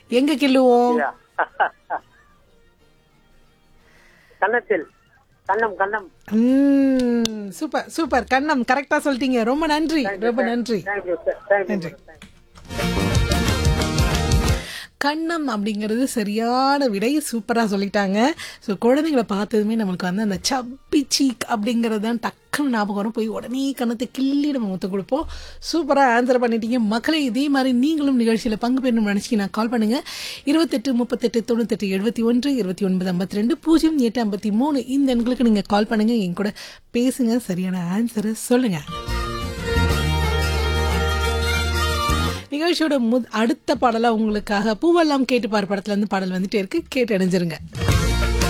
எங்க கிள்ளுவோம் யா. கன்னத்தில் கண்ணம் கண்ணம் ம், சூப்பர் சூப்பர் கண்ணம் கரெக்டா சொல்லிட்டீங்க ரொம்ப நன்றி ரொம்ப நன்றி தேங்க்யூ சார் தேங்க்யூ கண்ணம் அப்படிங்கிறது சரியான விடை சூப்பராக சொல்லிட்டாங்க ஸோ குழந்தைங்களை பார்த்ததுமே நம்மளுக்கு வந்து அந்த சப்பி சீக் அப்படிங்கிறது தான் டக்குன்னு ஞாபகம் வரும் போய் உடனே கண்ணத்தை கிள்ளி நம்ம முத்த கொடுப்போம் சூப்பராக ஆன்சர் பண்ணிட்டீங்க மக்களே இதே மாதிரி நீங்களும் நிகழ்ச்சியில் பங்கு பெறணும்னு நினச்சிங்கன்னா கால் பண்ணுங்கள் இருபத்தெட்டு முப்பத்தெட்டு தொண்ணூத்தெட்டு எழுபத்தி ஒன்று இருபத்தி ஒன்பது ஐம்பத்தி ரெண்டு பூஜ்ஜியம் எட்டு ஐம்பத்தி மூணு இந்த எண்களுக்கு நீங்கள் கால் பண்ணுங்கள் என் கூட பேசுங்க சரியான ஆன்சரை சொல்லுங்கள் நிகழ்ச்சியோட முத் அடுத்த பாடலா உங்களுக்காக பூவெல்லாம் கேட்டு பாரு படத்துல இருந்து பாடல் வந்துட்டே இருக்கு கேட்டு அடைஞ்சிருங்க